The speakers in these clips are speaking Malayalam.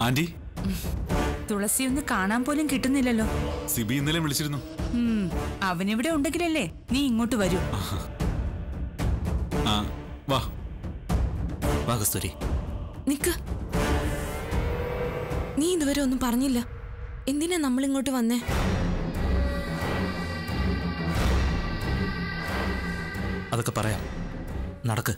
ആന്റി തുളസി ഒന്ന് കാണാൻ പോലും കിട്ടുന്നില്ലല്ലോ സിബി ഇന്നലെ വിളിച്ചിരുന്നു ഉം, അവനിവിടെ ഉണ്ടെങ്കിലല്ലേ നീ ഇങ്ങോട്ട് വരൂ ആ വാ വാ കസ്തൂരി നിക്ക് നീ ഇതുവരെ ഒന്നും പറഞ്ഞില്ല എന്തിനാ നമ്മൾ ഇങ്ങോട്ട് വന്നേ അതൊക്കെ പറയാം നടക്ക്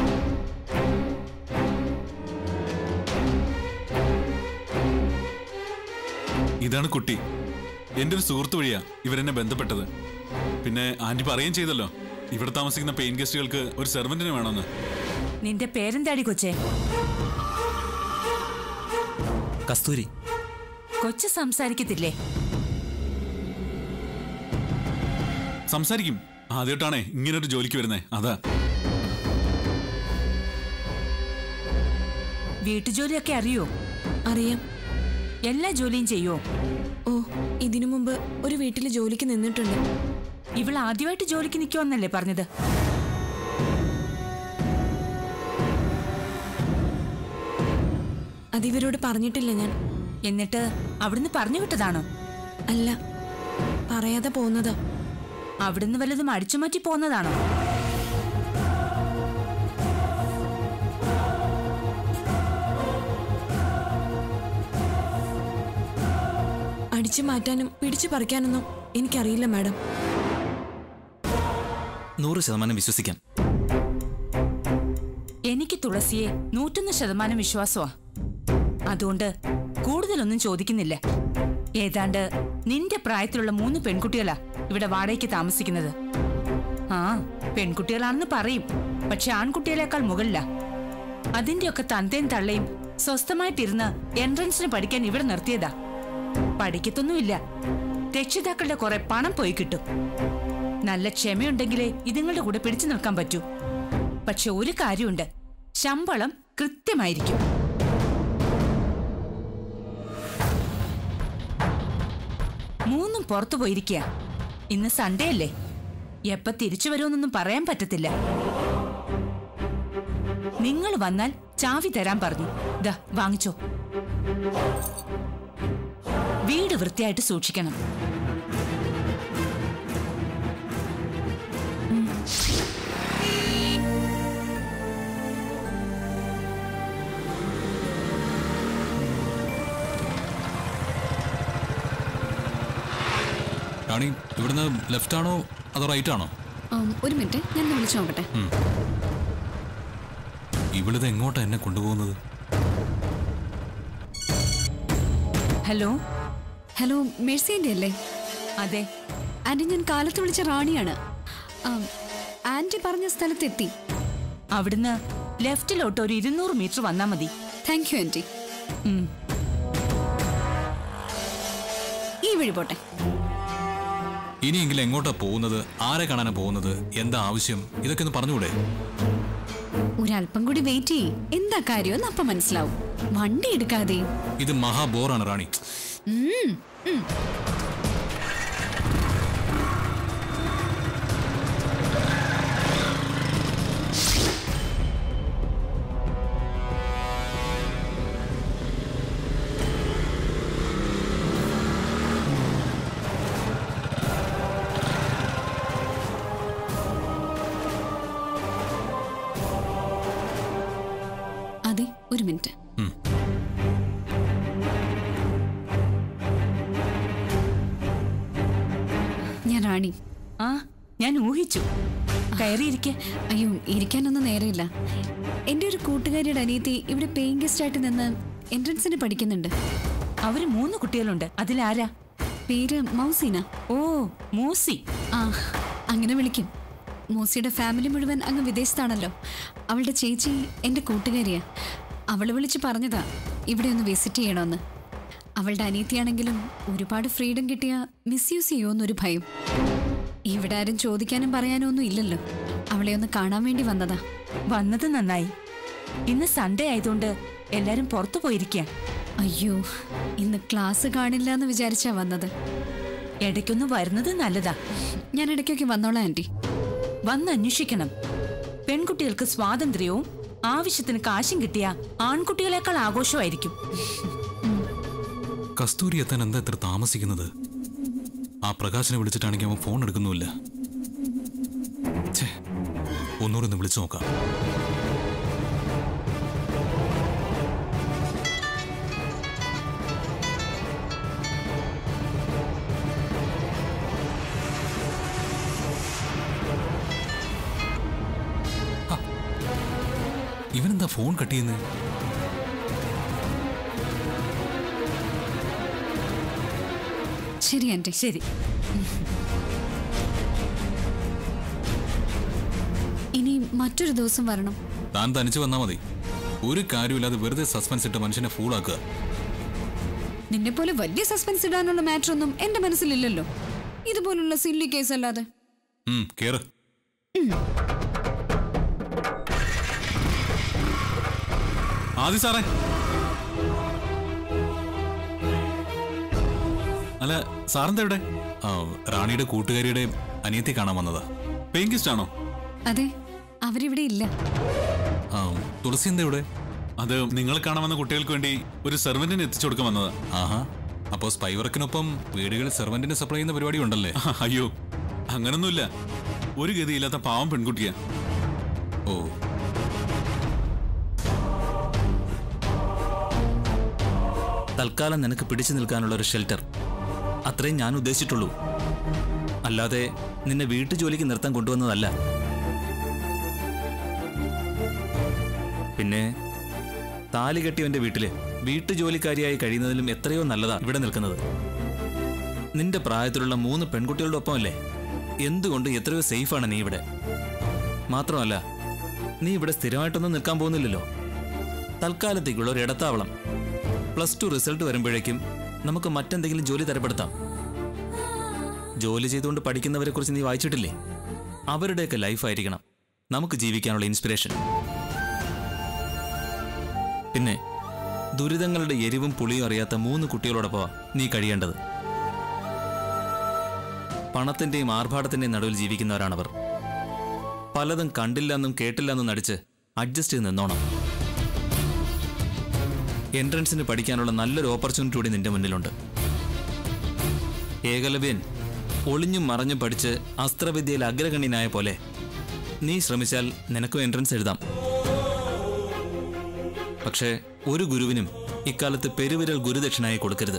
ഇതാണ് കുട്ടി എന്റെ ഒരു സുഹൃത്ത് വഴിയാ ഇവരെന്നെ ബന്ധപ്പെട്ടത് പിന്നെ ആന്റി പറയുകയും ചെയ്തല്ലോ ഇവിടെ താമസിക്കുന്ന പെയിൻ ഗസ്റ്റുകൾക്ക് ഒരു സെർവന്റിനെ വേണമെന്ന് നിന്റെ പേരെന്താടി കൊച്ചേ കസ്തൂരി കൊച്ചു സംസാരിക്കത്തില്ലേ സംസാരിക്കും ആദ്യമായിട്ടാണേ ഇങ്ങനൊരു ജോലിക്ക് വരുന്നേ അതാ വീട്ടുജോലിയൊക്കെ അറിയോ അറിയാം എല്ലാ ജോലിയും ചെയ്യോ ഓ ഇതിനു മുമ്പ് ഒരു വീട്ടിൽ ജോലിക്ക് നിന്നിട്ടുണ്ട് ഇവൾ ആദ്യമായിട്ട് ജോലിക്ക് നിൽക്കുമെന്നല്ലേ പറഞ്ഞത് അതിവരോട് പറഞ്ഞിട്ടില്ല ഞാൻ എന്നിട്ട് അവിടുന്ന് പറഞ്ഞു വിട്ടതാണോ അല്ല പറയാതെ പോന്നതാ അവിടുന്ന് വല്ലതും അടിച്ചുമാറ്റി പോന്നതാണോ അടിച്ചു മാറ്റാനും പിടിച്ചു പറിക്കാനൊന്നും എനിക്കറിയില്ല മാഡം നൂറ് ശതമാനം വിശ്വസിക്കാം എനിക്ക് തുളസിയെ നൂറ്റൊന്ന് ശതമാനം വിശ്വാസമാ അതുകൊണ്ട് കൂടുതലൊന്നും ചോദിക്കുന്നില്ല ഏതാണ്ട് നിന്റെ പ്രായത്തിലുള്ള മൂന്ന് പെൺകുട്ടികളാ ഇവിടെ വാടകയ്ക്ക് താമസിക്കുന്നത് ആ പെൺകുട്ടികളാണെന്ന് പറയും പക്ഷെ ആൺകുട്ടികളെക്കാൾ മുകളില അതിന്റെയൊക്കെ തന്തയും തള്ളയും സ്വസ്ഥമായിട്ടിരുന്ന് എൻട്രൻസിന് പഠിക്കാൻ ഇവിടെ നിർത്തിയതാ പഠിക്കത്തൊന്നുമില്ല രക്ഷിതാക്കളുടെ കുറെ പണം പോയി കിട്ടും നല്ല ക്ഷമയുണ്ടെങ്കിലേ ഇതുങ്ങളുടെ കൂടെ പിടിച്ചു നിൽക്കാൻ പറ്റൂ പക്ഷെ ഒരു കാര്യമുണ്ട് ശമ്പളം കൃത്യമായിരിക്കും മൂന്നും പുറത്തു പോയിരിക്കുക ഇന്ന് സൺഡേ അല്ലേ എപ്പ തിരിച്ചു വരുമെന്നൊന്നും പറയാൻ പറ്റത്തില്ല നിങ്ങൾ വന്നാൽ ചാവി തരാൻ പറഞ്ഞു ദാ വാങ്ങിച്ചോ വീട് വൃത്തിയായിട്ട് സൂക്ഷിക്കണം റാണി ഇവിടുന്ന് ലെഫ്റ്റ് ആണോ അതോ റൈറ്റ് ആണോ ആം, ഒരു മിനിറ്റ് ഞാൻ ഒന്ന് വിളിച്ചു നോക്കട്ടെ ഇവിടുന്ന് എങ്ങോട്ടാ എന്നെ കൊണ്ടുപോകുന്നത് ഹലോ ഹലോ മേഴ്സിൻ്റെ അല്ലേ അതെ ആൻറ്റി ഞാൻ കാലത്ത് വിളിച്ച റാണിയാണ് ആം, ആൻറ്റി പറഞ്ഞ സ്ഥലത്തെത്തി അവിടുന്ന് ലെഫ്റ്റിലോട്ട് ഒരു ഇരുന്നൂറ് മീറ്റർ വന്നാ മതി താങ്ക് യു ആൻറ്റി ഉം. ഈ വഴി പോട്ടെ ഇനിയെങ്കിലും എങ്ങോട്ടാ പോകുന്നത് ആരെ കാണാനാ പോകുന്നത് എന്താ ആവശ്യം ഇതൊക്കെ ഒന്ന് പറഞ്ഞുകൂടെ ഒരല്പം കൂടി വെയിറ്റ് ചെയ്യ് എന്താ കാര്യമെന്ന് അപ്പം മനസ്സിലാവും വണ്ടി എടുക്കാതെ ഇത് മഹാബോറാണ് റാണി ഉം, ഉം. അതെ ഒരു മിനിറ്റ് ഉം. ഞാൻ റാണി ആ ഞാൻ ഊഹിച്ചു കയറിയിരിക്കെ അയ്യോ ഇരിക്കാനൊന്നും നേരമില്ല എൻ്റെ ഒരു കൂട്ടുകാരിയുടെ അനിയത്തി ഇവിടെ പേയിങ് ഗസ്റ്റ് ആയിട്ട് നിന്ന് എൻട്രൻസിന് പഠിക്കുന്നുണ്ട് അവര് മൂന്ന് കുട്ടികളുണ്ട് അതിലാരാ പേര് മൗസീന ഓ മൂസി ആ അങ്ങനെ വിളിക്കും മൂസിയുടെ ഫാമിലി മുഴുവൻ അങ്ങ് വിദേശത്താണല്ലോ അവളുടെ ചേച്ചി എൻ്റെ കൂട്ടുകാരിയാ അവൾ വിളിച്ച് പറഞ്ഞതാ ഇവിടെ ഒന്ന് വിസിറ്റ് ചെയ്യണമെന്ന് അവളുടെ അനിയത്തിയാണെങ്കിലും ഒരുപാട് ഫ്രീഡം കിട്ടിയ മിസ്യൂസ് ചെയ്യുമെന്നൊരു ഭയം ഇവിടെ ആരും ചോദിക്കാനും പറയാനും ഒന്നും ഇല്ലല്ലോ അവളെ ഒന്ന് കാണാൻ വേണ്ടി വന്നതാ വന്നത് നന്നായി ഇന്ന് സൺഡേ ആയതുകൊണ്ട് എല്ലാരും പുറത്തു പോയിരിക്കുക അയ്യോ ഇന്ന് ക്ലാസ് കാണില്ല എന്ന് വിചാരിച്ചാ വന്നത് ഇടയ്ക്കൊന്ന് വരുന്നത് നല്ലതാ ഞാൻ ഇടയ്ക്കൊക്കെ വന്നോളാം ആൻറ്റി വന്ന് അന്വേഷിക്കണം പെൺകുട്ടികൾക്ക് സ്വാതന്ത്ര്യവും ആവശ്യത്തിന് കാശും കിട്ടിയ ആൺകുട്ടികളെക്കാൾ ആഘോഷമായിരിക്കും ഉം. കസ്തൂരി എത്താൻ എന്താ ഇത്ര താമസിക്കുന്നത് ആ പ്രകാശനെ വിളിച്ചിട്ടാണെങ്കിൽ അവൻ ഫോൺ എടുക്കുന്നുമില്ല ഛേ, ഒന്നുകൂടെ ഒന്ന് വിളിച്ചു നോക്കാം ആ, ഇവനെന്താ ഫോൺ കട്ട് ചെയ്യുന്നത് ശരി ആൻറ്റി ശരി ഇനി മറ്റൊരു ദിവസം വരണം താൻ തനിച്ച് വന്നാൽ മതി ഒരു കാര്യമില്ലാതെ വെറുതെ സസ്പെൻസ് ഇട്ട് മനുഷ്യനെ ഫൂളാക്കുക നിന്നെ പോലെ വലിയ സസ്പെൻസ് ഇടാനുള്ള മാറ്റർ ഒന്നും എന്റെ മനസ്സിലില്ലല്ലോ ഇതുപോലുള്ള സില്ലി കേസ് അല്ലാതെ ഉം, കേറ് ആദി സാറേ അല്ല സാറിന്റെ എവിടെ ആ, റാണിയുടെ കൂട്ടുകാരിയുടെ അനിയത്തെ കാണാൻ വന്നതാ പെയിൻ ഗസ്റ്റ് ആണോ അതെ അവരിവിടെ ഇല്ല ആ, തുളസി എന്താ ഇവിടെ അത് നിങ്ങൾ കാണാൻ വന്ന കുട്ടികൾക്ക് വേണ്ടി ഒരു സെർവന്റിനെ എത്തിച്ചു കൊടുക്കാൻ വന്നതാ ആഹാ അപ്പോൾ സ്പൈ വർക്കിനൊപ്പം വീടുകളിൽ സെർവന്റിനെ സപ്ലൈ ചെയ്യുന്ന പരിപാടി ഉണ്ടല്ലേ അയ്യോ അങ്ങനൊന്നുമില്ല ഒരു ഗതിയില്ലാത്ത പാവം പെൺകുട്ടിയാ ഓ തൽക്കാലം നിനക്ക് പിടിച്ചു നിൽക്കാനുള്ള ഒരു ഷെൽട്ടർ അത്രയും ഞാൻ ഉദ്ദേശിച്ചിട്ടുള്ളൂ അല്ലാതെ നിന്നെ വീട്ടു ജോലിക്ക് നിർത്താൻ കൊണ്ടുവന്നതല്ല പിന്നെ താലി കെട്ടിയവന്റെ വീട്ടില് വീട്ടുജോലിക്കാരിയായി കഴിയുന്നതിലും എത്രയോ നല്ലതാ ഇവിടെ നിൽക്കുന്നത് നിന്റെ പ്രായത്തിലുള്ള മൂന്ന് പെൺകുട്ടികളുടെ ഒപ്പമല്ലേ എന്തുകൊണ്ട് എത്രയോ സേഫാണ് നീ ഇവിടെ മാത്രമല്ല നീ ഇവിടെ സ്ഥിരമായിട്ടൊന്നും നിൽക്കാൻ പോകുന്നില്ലല്ലോ തൽക്കാലത്തേക്കുള്ള ഒരു ഇടത്താവളം പ്ലസ് ടു റിസൾട്ട് വരുമ്പോഴേക്കും നമുക്ക് മറ്റെന്തെങ്കിലും ജോലി തരപ്പെടുത്താം ജോലി ചെയ്തുകൊണ്ട് പഠിക്കുന്നവരെ കുറിച്ച് നീ വായിച്ചിട്ടില്ലേ അവരുടെയൊക്കെ ലൈഫായിരിക്കണം നമുക്ക് ജീവിക്കാനുള്ള ഇൻസ്പിറേഷൻ പിന്നെ ദുരിതങ്ങളുടെ എരിവും പുളിയും അറിയാത്ത മൂന്ന് കുട്ടികളോടൊപ്പമാ നീ കഴിയേണ്ടത് പണത്തിന്റെയും ആർഭാടത്തിന്റെയും നടുവിൽ ജീവിക്കുന്നവരാണവർ പലതും കണ്ടില്ലെന്നും കേട്ടില്ലെന്നും നടിച്ച് അഡ്ജസ്റ്റ് ചെയ്ത് നിന്നോണം എൻട്രൻസിന് പഠിക്കാനുള്ള നല്ലൊരു ഓപ്പർച്യൂണിറ്റി കൂടി നിന്റെ മുന്നിലുണ്ട് ഏകലവ്യൻ ഒളിഞ്ഞും മറഞ്ഞും പഠിച്ച് അസ്ത്രവിദ്യയിൽ അഗ്രഗണ്യനായ പോലെ നീ ശ്രമിച്ചാൽ നിനക്കും എൻട്രൻസ് എഴുതാം പക്ഷേ ഒരു ഗുരുവിനും ഇക്കാലത്ത് പെരുവിരൽ ഗുരുദക്ഷിണായി കൊടുക്കരുത്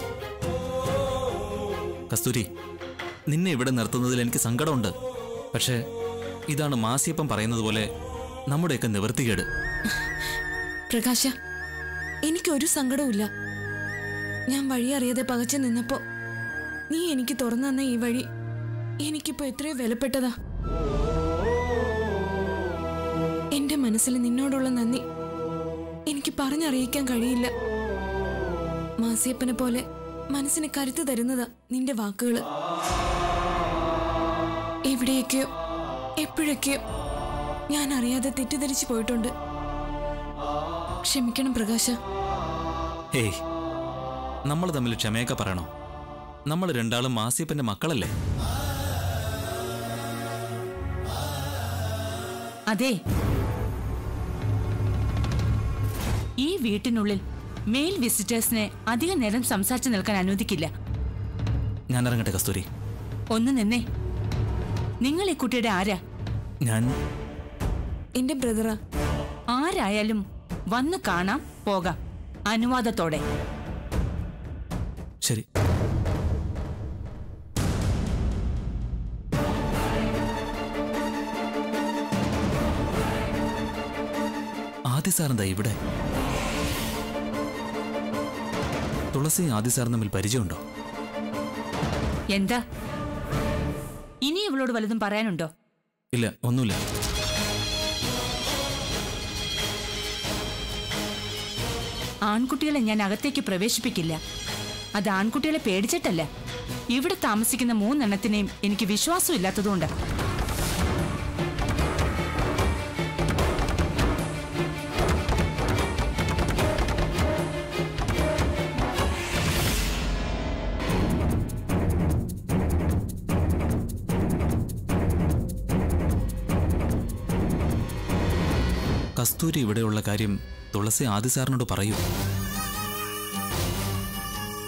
കസ്തൂരി നിന്നെ ഇവിടെ നിർത്തുന്നതിൽ എനിക്ക് സങ്കടമുണ്ട് പക്ഷേ ഇതാണ് മാസിയപ്പം പറയുന്നത് പോലെ നമ്മുടെയൊക്കെ നിവൃത്തികേട് പ്രകാശ എനിക്കൊരു സങ്കടവുമില്ല ഞാൻ വഴി അറിയാതെ പകച്ചു നിന്നപ്പോ നീ എനിക്ക് തുറന്നു തന്ന ഈ വഴി എനിക്കിപ്പോ എത്രയോ വിലപ്പെട്ടതാ എന്റെ മനസ്സിൽ നിന്നോടുള്ള നന്ദി എനിക്ക് പറഞ്ഞറിയിക്കാൻ കഴിയില്ല മാസിയപ്പനെ പോലെ മനസ്സിന് കരുത്ത് തരുന്നതാ നിന്റെ വാക്കുകള് എവിടെയൊക്കെയോ എപ്പോഴൊക്കെയോ ഞാൻ അറിയാതെ തെറ്റിദ്ധരിച്ചു പോയിട്ടുണ്ട് ക്ഷമിക്കണം പ്രകാശ ഏയ് നമ്മൾ തമ്മിൽ ക്ഷമയൊക്കെ പറയണോ നമ്മൾ രണ്ടാളും മാസിയപ്പന്റെ മക്കളല്ലേ അതെ ഈ വീട്ടിനുള്ളിൽ മെയിൽ വിസിറ്റേഴ്സിനെ അധിക നേരം സംസാരിച്ചു നിൽക്കാൻ അനുവദിക്കില്ല ഞാൻ ഇറങ്ങട്ടെ കസ്തൂരി ഒന്ന് നിന്നേ നിങ്ങൾ ഈ കുട്ടിയുടെ ആരാ ഞാൻ എന്റെ ബ്രദറാ ആരായാലും വന്ന് കാണാം പോകാം അനുവാദത്തോടെ ശരി ആദി സാറെന്താ ഇവിടെ തുളസി ആദി സാറും തമ്മിൽ പരിചയമുണ്ടോ എന്താ ഇനി ഇവളോട് വല്ലതും പറയാനുണ്ടോ ഇല്ല ഒന്നുമില്ല ആൺകുട്ടികളെ ഞാൻ അകത്തേക്ക് പ്രവേശിപ്പിക്കില്ല അത് ആൺകുട്ടികളെ പേടിച്ചിട്ടല്ല ഇവിടെ താമസിക്കുന്ന മൂന്നെണ്ണത്തിനെയും എനിക്ക് വിശ്വാസമില്ലാത്തതുകൊണ്ട് കസ്തൂരി ഇവിടെയുള്ള കാര്യം തുളസി ആദി സാറിനോട് പറയൂ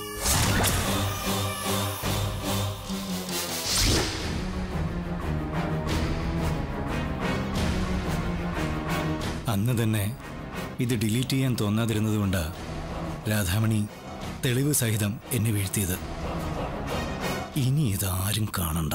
അന്ന് തന്നെ ഇത് ഡിലീറ്റ് ചെയ്യാൻ തോന്നാതിരുന്നതുകൊണ്ടാ രാധാമണി തെളിവ് സഹിതം എന്നെ വീഴ്ത്തിയത് ഇനി ഇതാരും കാണണ്ട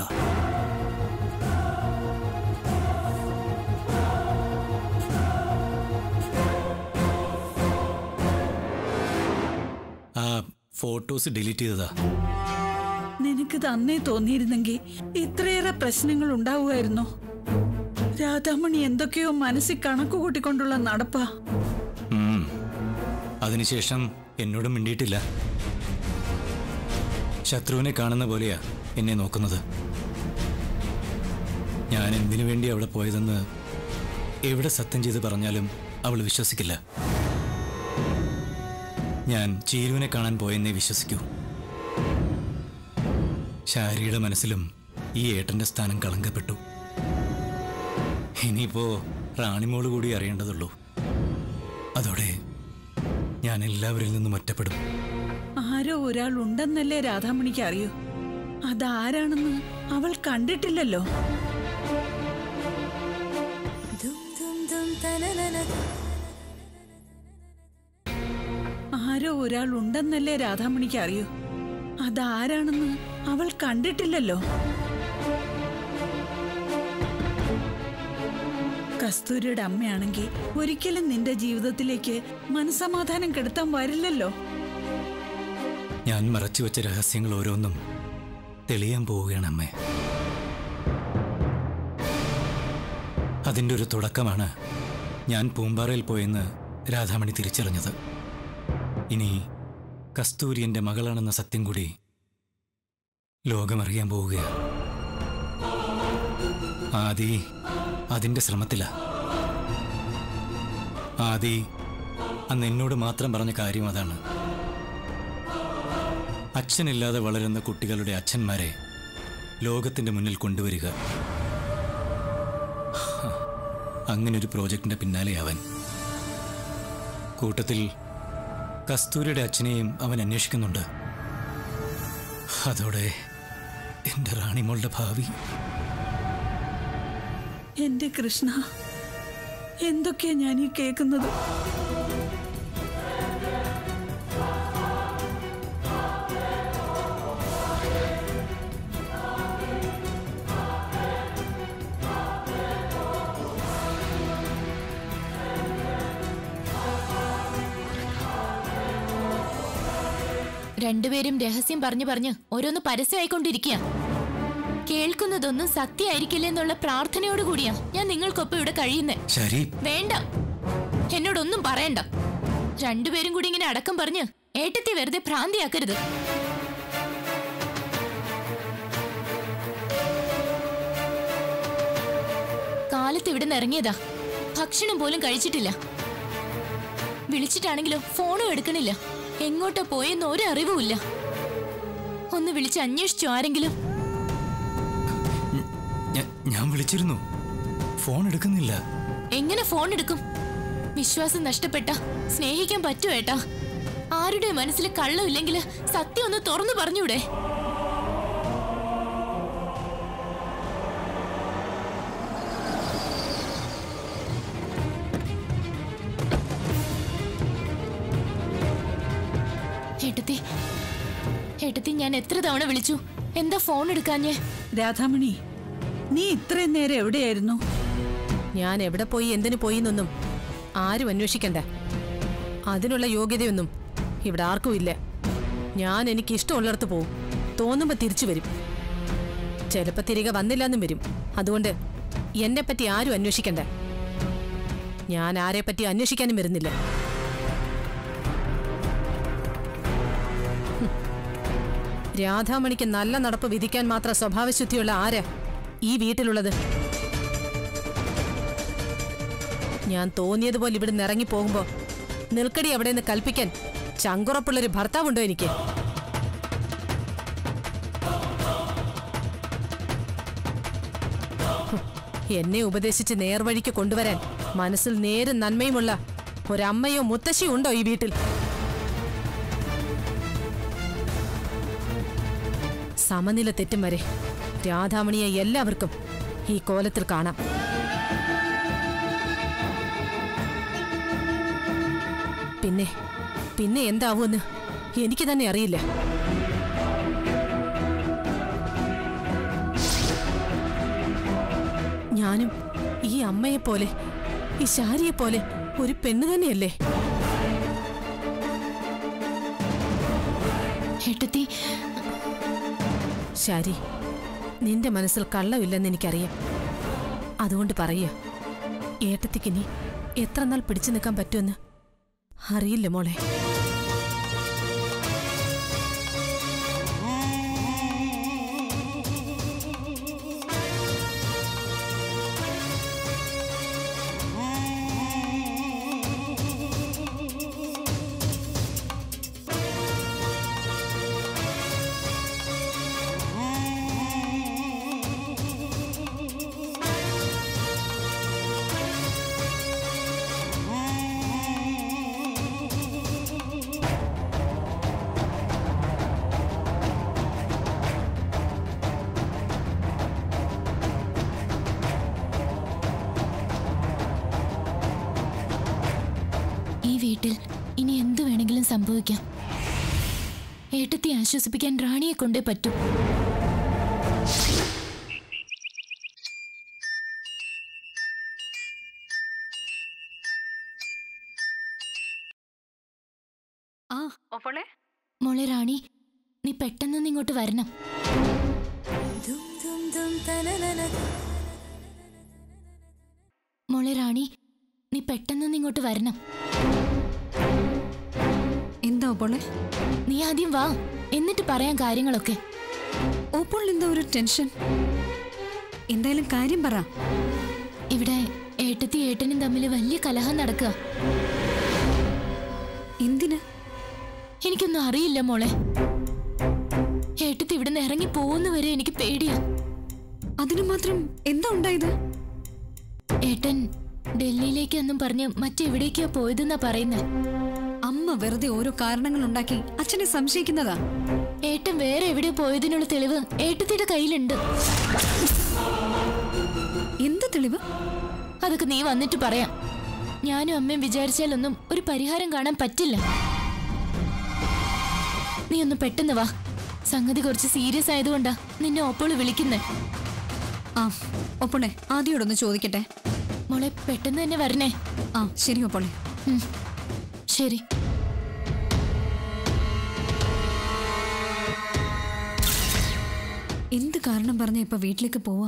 ആ ഫോട്ടോസ് ഡിലീറ്റ് ചെയ്തതാ നിനക്ക് തന്നേ തോന്നിയിരുന്നെങ്കിൽ ഇത്രയേറെ പ്രശ്നങ്ങൾ ഉണ്ടാവുമായിരുന്നോ രാധാമണി എന്തൊക്കെയോ മനസ്സിൽ കണക്ക് കൂട്ടിക്കൊണ്ടുള്ള നടപ്പാ ഉം. അതിനുശേഷം എന്നോട് മിണ്ടിയിട്ടില്ല ശത്രുവിനെ കാണുന്ന പോലെയാ എന്നെ നോക്കുന്നത് ഞാൻ എന്തിനു വേണ്ടി അവിടെ പോയതെന്ന് എവിടെ സത്യം ചെയ്ത് പറഞ്ഞാലും അവൾ വിശ്വസിക്കില്ല ഞാൻ ചീരുവിനെ കാണാൻ പോയെന്നേ വിശ്വസിക്കൂ ശാരിയുടെ മനസ്സിലും ഈ ഏട്ടന്റെ സ്ഥാനം കളങ്കപ്പെട്ടു ഇനിയിപ്പോ റാണിമോള് കൂടി അറിയേണ്ടതുള്ളൂ അതോടെ ഞാൻ എല്ലാവരിൽ നിന്നും ഒറ്റപ്പെടും ആരോ ഒരാൾ ഉണ്ടെന്നല്ലേ രാധാമണിക്ക് അറിയൂ അതാരാണെന്ന് അവൾ കണ്ടിട്ടില്ലല്ലോ ആരോ ഒരാൾ ഉണ്ടെന്നല്ലേ രാധാമണിക്ക് അറിയൂ അതാരാണെന്ന് അവൾ കണ്ടിട്ടില്ലല്ലോ കസ്തൂരിയുടെ അമ്മയാണെങ്കിൽ ഒരിക്കലും നിന്റെ ജീവിതത്തിലേക്ക് മനസമാധാനം കെടുത്താൻ വരില്ലല്ലോ ഞാൻ മറച്ചു വെച്ച രഹസ്യങ്ങൾ ഓരോന്നും തെളിയാൻ പോവുകയാണ് അമ്മേ അതിൻ്റെ ഒരു തുടക്കമാണ് ഞാൻ പൂമ്പാറയിൽ പോയെന്ന് രാധാമണി തിരിച്ചറിഞ്ഞത് ഇനി കസ്തൂരി എൻ്റെ മകളാണെന്ന സത്യം കൂടി ലോകമറിയാൻ പോവുകയാണ് ആദി അതിൻ്റെ ശ്രമത്തില ആദി അന്ന് എന്നോട് മാത്രം പറഞ്ഞ കാര്യം അതാണ് അച്ഛനില്ലാതെ വളരുന്ന കുട്ടികളുടെ അച്ഛന്മാരെ ലോകത്തിന്റെ മുന്നിൽ കൊണ്ടുവരിക ഹ, അങ്ങനൊരു പ്രോജക്റ്റിന്റെ പിന്നാലെ അവൻ കൂട്ടത്തിൽ കസ്തൂരിയുടെ അച്ഛനെയും അവൻ അന്വേഷിക്കുന്നുണ്ട് അതോടെ എന്റെ റാണിമോളുടെ ഭാവി എന്റെ കൃഷ്ണ എന്തൊക്കെയാ ഞാൻ ഈ കേൾക്കുന്നത് രണ്ടുപേരും രഹസ്യം പറഞ്ഞു പറഞ്ഞ് ഓരോന്ന് പരസ്യമായിക്കൊണ്ടിരിക്കുക കേൾക്കുന്നതൊന്നും സത്യമായിരിക്കില്ലെന്നുള്ള പ്രാർത്ഥനയോടുകൂടിയാ ഞാൻ നിങ്ങൾക്കൊപ്പം ഇവിടെ കഴിയുന്നേ ശരി വേണ്ട എന്നോടൊന്നും പറയണ്ട രണ്ടുപേരും കൂടി ഇങ്ങനെ അടക്കം പറഞ്ഞ് ഏട്ടത്തി വെറുതെ ഭ്രാന്തിയാക്കരുത് കാലത്ത് ഇവിടെ നിന്ന് ഇറങ്ങിയതാ ഭക്ഷണം പോലും കഴിച്ചിട്ടില്ല വിളിച്ചിട്ടാണെങ്കിലോ ഫോണും എടുക്കണില്ല എങ്ങോട്ടാ പോയെന്ന് ഒരു അറിവുമില്ല ഒന്ന് വിളിച്ച് അന്വേഷിച്ചു ആരെങ്കിലും ഞ- ഞാൻ വിളിച്ചിരുന്നു ഫോൺ എടുക്കുന്നില്ല എങ്ങനെ ഫോൺ എടുക്കും വിശ്വാസം നഷ്ടപ്പെട്ട സ്നേഹിക്കാൻ പറ്റുമോ ഏട്ടാ ആരുടെ മനസ്സിൽ കള്ളമില്ലെങ്കിൽ സത്യം ഒന്ന് തുറന്നു പറഞ്ഞൂടെ ഏട്ടത്തി ഏട്ടത്തി ഞാൻ എത്ര തവണ വിളിച്ചു എന്താ ഫോൺ എടുക്കാഞ്ഞേ രാധാമണി നീ ഇത്രയും നേരം എവിടെയായിരുന്നു ഞാൻ എവിടെ പോയി എന്തിനു പോയി എന്നൊന്നും ആരും അന്വേഷിക്കണ്ട അതിനുള്ള യോഗ്യതയൊന്നും ഇവിടെ ആർക്കും ഇല്ല ഞാൻ എനിക്ക് ഇഷ്ടമുള്ളിടത്ത് പോവും തോന്നുമ്പോൾ തിരിച്ചു വരും ചിലപ്പോൾ തിരികെ വന്നില്ലെന്നും വരും അതുകൊണ്ട് എന്നെപ്പറ്റി ആരും അന്വേഷിക്കണ്ട ഞാൻ ആരെപ്പറ്റി അന്വേഷിക്കാനും വരുന്നില്ല ഹും. രാധാമണിക്ക് നല്ല നടപ്പ് വിധിക്കാൻ മാത്രം സ്വഭാവശുദ്ധിയുള്ള ആരാ ഈ വീട്ടിലുള്ളത് ഞാൻ തോന്നിയതുപോലെ ഇവിടുന്ന് ഇറങ്ങി പോകുമ്പോ നിൽക്കടി അവിടെ നിന്ന് കൽപ്പിക്കാൻ ചങ്കുറപ്പുള്ളൊരു ഭർത്താവുണ്ടോ എനിക്ക് ഹും, എന്നെ ഉപദേശിച്ച് നേർവഴിക്ക് കൊണ്ടുവരാൻ മനസ്സിൽ നേരും നന്മയുമുള്ള ഒരമ്മയോ മുത്തശ്ശിയോ ഉണ്ടോ ഈ വീട്ടിൽ സമനില തെറ്റും വരെ രാധാമണിയെ എല്ലാവർക്കും ഈ കോലത്തിൽ കാണാം പിന്നെ പിന്നെ എന്താവുമെന്ന് എനിക്ക് തന്നെ അറിയില്ല ഞാനും ഈ അമ്മയെ പോലെ ഈ ശാരിയെ പോലെ ഒരു പെണ്ണ് തന്നെയല്ലേ ഏട്ടത്തി ശാരി നിന്റെ മനസ്സിൽ കള്ളമില്ലെന്ന് എനിക്കറിയാം അതുകൊണ്ട് പറയുക ഏട്ടത്തിക്ക് ഇനി എത്ര നാൾ പിടിച്ചു നിൽക്കാൻ പറ്റുമെന്ന് അറിയില്ല മോളെ ഈ വീട്ടിൽ ഇനി എന്തു വേണമെങ്കിലും സംഭവിക്കാം ഏട്ടത്തെ ആശ്വസിപ്പിക്കാൻ റാണിയെ കൊണ്ടേ പറ്റൂ ആ ഒപ്പളെ മോളെ റാണി നീ പെട്ടെന്നൊന്ന് ഇങ്ങോട്ട് വരണം മോളെ റാണി നീ പെട്ടെന്നൊന്ന് ഇങ്ങോട്ട് വരണം എന്താ ഒപ്പളെ നീ ആദ്യം വാ എന്നിട്ട് പറയാം കാര്യങ്ങളൊക്കെ ഓപ്പോൾ എന്താ ഒരു ടെൻഷൻ എന്തായാലും കാര്യം പറ ഇവിടെ ഏട്ടത്തി ഏട്ടനും തമ്മിൽ വലിയ കലഹം നടക്കുക എന്തിന് എനിക്കൊന്നും അറിയില്ല മോളെ ഏട്ടത്തി ഇവിടുന്ന് ഇറങ്ങി പോകുന്ന വരെ എനിക്ക് പേടിയാ അതിനു മാത്രം എന്താ ഉണ്ടായത് ഏട്ടൻ ഡൽഹിയിലേക്ക് എന്നും പറഞ്ഞ് മറ്റെവിടേക്കാ പോയതെന്നാ പറയുന്നേ അമ്മ വെറുതെ ഓരോ കാരണങ്ങൾ ഉണ്ടാക്കി അച്ഛനെ സംശയിക്കുന്നതാ ഏട്ടൻ വേറെ എവിടെ പോയതിനുള്ള തെളിവ് ഏട്ടത്തിയുടെ കയ്യിലുണ്ട് എന്ത് തെളിവ് അതൊക്കെ നീ വന്നിട്ട് പറയാം ഞാനും അമ്മയും വിചാരിച്ചാലൊന്നും ഒരു പരിഹാരം കാണാൻ പറ്റില്ല നീ ഒന്ന് പെട്ടെന്ന് വാ സംഗതി കുറച്ച് സീരിയസ് ആയതുകൊണ്ടാ നിന്നെ ഒപ്പോള് വിളിക്കുന്നേ ആ ഒപ്പളെ ആദ്യോടൊന്ന് ചോദിക്കട്ടെ മോളെ പെട്ടെന്ന് തന്നെ വരണേ ആ ശരി ഒപ്പളെ ഉം. ശരി എന്ത് കാരണം പറഞ്ഞ ഇപ്പൊ വീട്ടിലേക്ക് പോവാ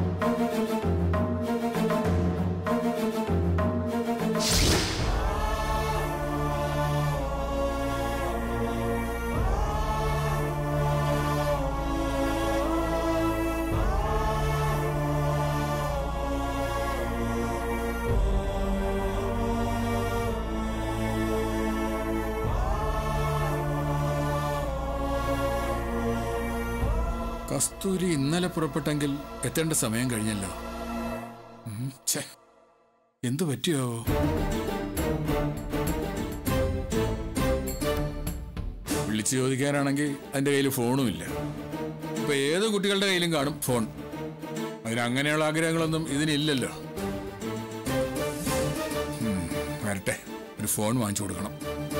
കസ്തൂരി ഇന്നലെ പുറപ്പെട്ടെങ്കിൽ എത്തേണ്ട സമയം കഴിഞ്ഞല്ലോ ഉം, ഛെ, എന്തു പറ്റിയോ വിളിച്ചു ചോദിക്കാനാണെങ്കിൽ എൻ്റെ കയ്യിൽ ഫോണുമില്ല ഇപ്പൊ ഏത് കുട്ടികളുടെ കയ്യിലും കാണും ഫോൺ അതിന് അങ്ങനെയുള്ള ആഗ്രഹങ്ങളൊന്നും ഇതിനില്ലല്ലോ ഉം, വരട്ടെ ഒരു ഫോൺ വാങ്ങിച്ചു കൊടുക്കണം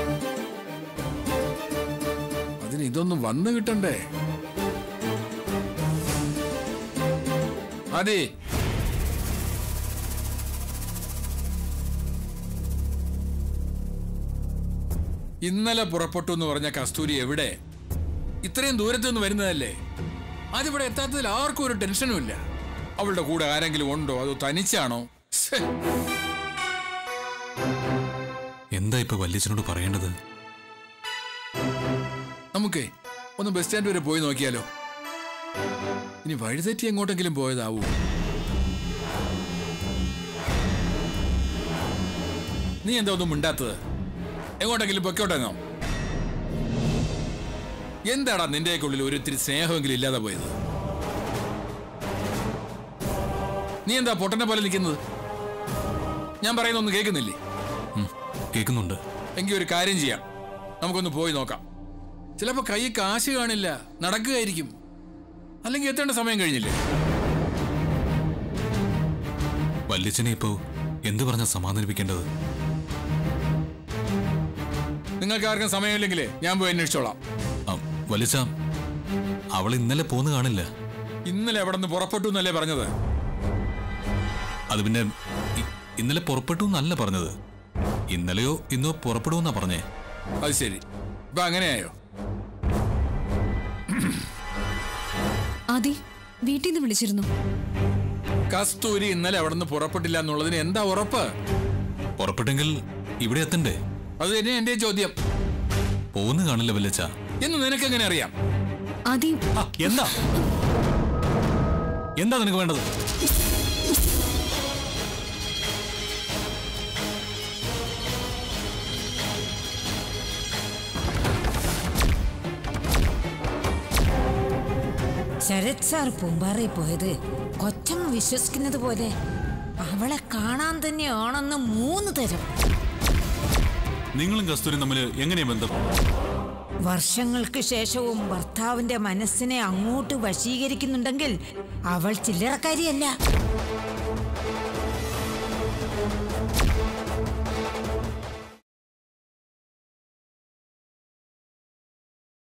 അതിന് ഇതൊന്നും വന്നു കിട്ടണ്ടേ അതെ ഇന്നലെ പുറപ്പെട്ടു എന്ന് പറഞ്ഞ കസ്തൂരി എവിടെ ഇത്രയും ദൂരത്തു നിന്ന് വരുന്നതല്ലേ അതിവിടെ എത്താത്തതിൽ ആർക്കും ഒരു ടെൻഷനും ഇല്ല അവളുടെ കൂടെ ആരെങ്കിലും ഉണ്ടോ അതോ തനിച്ചാണോ ശ്ശേ. എന്താ ഇപ്പൊ വല്യച്ഛനോട് പറയേണ്ടത് നമുക്കേ ഒന്ന് ബസ് സ്റ്റാൻഡ് വരെ പോയി നോക്കിയാലോ ഇനി വഴിതെറ്റി എങ്ങോട്ടെങ്കിലും പോയതാവൂ നീ എന്താ ഒന്നും മിണ്ടാത്തത് എങ്ങോട്ടെങ്കിലും പൊക്കോട്ടെങ്ങോ എന്താടാ നിന്റെയൊക്കെ ഉള്ളിൽ ഒരിത്തിരി സ്നേഹമെങ്കിലും ഇല്ലാതെ പോയത് നീ എന്താ പൊട്ടനെ പോലെ നിൽക്കുന്നത് ഞാൻ പറയുന്നൊന്നും കേൾക്കുന്നില്ലേ ഉം, കേൾക്കുന്നുണ്ട് എങ്കിൽ ഒരു കാര്യം ചെയ്യാം നമുക്കൊന്ന് പോയി നോക്കാം ചിലപ്പോ കൈ കാശ് കാണില്ല നടക്കുകയായിരിക്കും അല്ലെങ്കിൽ എത്തേണ്ട സമയം കഴിഞ്ഞില്ലേ വല്യച്ഛനെ ഇപ്പോ എന്ത് പറഞ്ഞ സമാധാനിപ്പിക്കേണ്ടത് നിങ്ങൾക്ക് ആർക്കും സമയമില്ലെങ്കിലേ ഞാൻ പോയി അന്വേഷിച്ചോളാം ആ, വലിച്ച അവൾ ഇന്നലെ പോന്ന് കാണില്ല ഇന്നലെ എവിടെ നിന്ന് പുറപ്പെട്ടു എന്നല്ലേ പറഞ്ഞത് അത് പിന്നെ ഇ- ഇന്നലെ പുറപ്പെട്ടു എന്നല്ല പറഞ്ഞത് ഇന്നലെയോ ഇന്നോ പുറപ്പെടുമെന്നാ പറഞ്ഞേ അത് ശരി ഇപ്പൊ അങ്ങനെയായോ ആദി വീട്ടിൽ നിന്ന് വിളിച്ചിരുന്നു കസ്തൂരി ഇന്നലെ അവിടെ നിന്ന് പുറപ്പെട്ടില്ല എന്നുള്ളതിന് എന്താ ഉറപ്പ് പുറപ്പെട്ടെങ്കിൽ ഇവിടെ എത്തണ്ടേ അത് തന്നെ എന്റെ ചോദ്യം പോന്ന് കാണില്ല വല്യച്ച എന്ന് നിനക്ക് എങ്ങനെ അറിയാം ആദി ആ, എന്താ എന്താ നിനക്ക് വേണ്ടത് ശരത് സാർ പൂമ്പാറയിൽ പോയത് കൊച്ചമ്മ വിശ്വസിക്കുന്നത് പോലെ അവളെ കാണാൻ തന്നെയാണെന്ന് മൂന്ന് തരം നിങ്ങളും കസ്തൂരിയും തമ്മിൽ എങ്ങനെയാ ബന്ധം വർഷങ്ങൾക്ക് ശേഷവും ഭർത്താവിന്റെ മനസ്സിനെ അങ്ങോട്ട് വശീകരിക്കുന്നുണ്ടെങ്കിൽ അവൾ ചില്ലറക്കാരിയല്ല